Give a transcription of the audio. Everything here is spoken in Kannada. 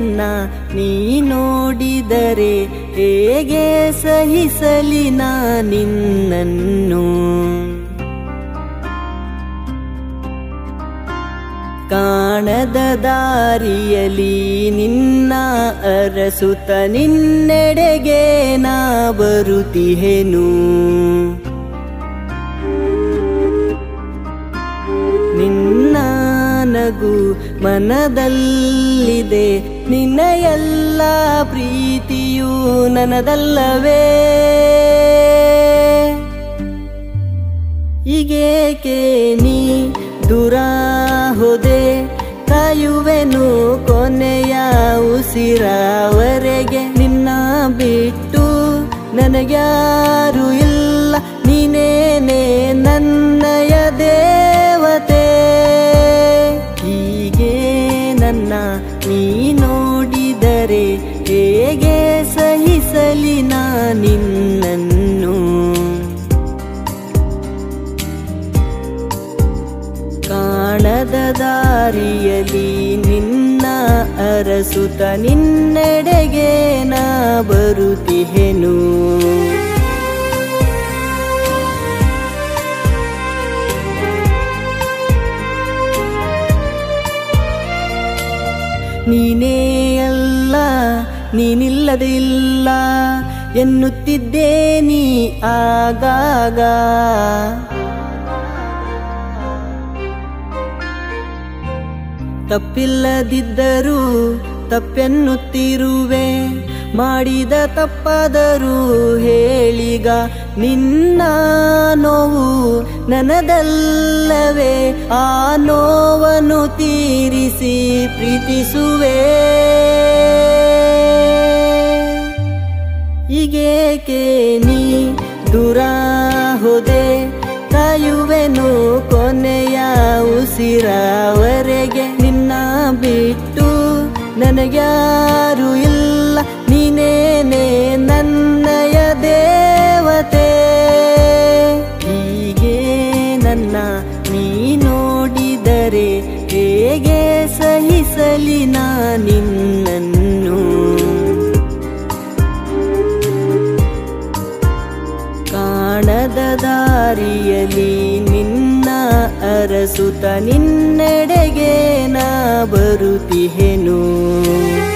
ನನ್ನ ನೀ ನೋಡಿದರೆ ಹೇಗೆ ಸಹಿಸಲಿ ನಾ ನಿನ್ನನ್ನು ಕಾಣದ ದಾರಿಯಲಿ ನಿನ್ನ ಅರಸುತ್ತ ನಿನ್ನೆಡೆಗೆ ನಾ ಬರುತ್ತಿಹೆನು ನಿನ್ನ ನಗು ಮನದಲ್ಲಿದೆ ನಿನ್ನ ಎಲ್ಲ ಪ್ರೀತಿಯೂ ನನದಲ್ಲವೇ ಈಗೇಕೆ ನೀ ದೂರ ಹೋದೆ ಕಾಯುವೆನು ಕೊನೆಯ ಉಸಿರವರೆಗೆ ನಿನ್ನ ಬಿಟ್ಟು ನನಗ್ಯಾರು ಇಲ್ಲ ನೀನೇನೆ ನನ್ನಯ ದೇವತೆ ಹೀಗೆ ನನ್ನ ನೀ ನೋಡಿದರೆ ಹೇಗೆ ಸಹಿಸಲಿ ನಾ ನಿನ್ನನ್ನು ಕಾಣದ ದಾರಿಯಲಿ ನಿನ್ನ ಅರಸುತ್ತ ನಿನ್ನೆಡೆಗೆ ನಾ ಬರುತ್ತಿಹೆನು ನೀನೇ ಅಲ್ಲ ನೀನಿಲ್ಲದೆ ಇಲ್ಲ ಎನ್ನುತ್ತಿದ್ದೇ ನೀ ಆಗಾಗ ತಪ್ಪಿಲ್ಲದಿದ್ದರೂ ತಪ್ಪೆನ್ನುತ್ತಿರುವೆ ಮಾಡಿದ ತಪ್ಪಾದರೂ ಹೇಳಿಗ ನಿನ್ನ ನೋವು ನನದಲ್ಲವೇ ಆ ನೋವನ್ನು ತೀರಿಸಿ ಪ್ರೀತಿಸುವೆ ಈಗೇಕೆ ನೀ ದೂರ ಹೋದೆ ಕಾಯುವೆನು ಕೊನೆಯ ಉಸಿರವರೆಗೆ ನಿನ್ನ ಬಿಟ್ಟು ನನಗ್ಯಾರು ಇಲ್ಲ ನೀನೇನೆ ನನ್ನಯ ದೇವತೆ ಹೀಗೆ ನನ್ನ ನೀ ನೋಡಿದರೆ ಹೇಗೆ ಸಹಿಸಲಿ ನಾ ನಿನ್ನನ್ನು ಕಾಣದ ದಾರಿಯಲಿ ನಿನ್ನ ಅರಸುತ್ತ ನಿನ್ನೆಡೆಗೆ ನಾ ಬರುತ್ತಿಹೆನು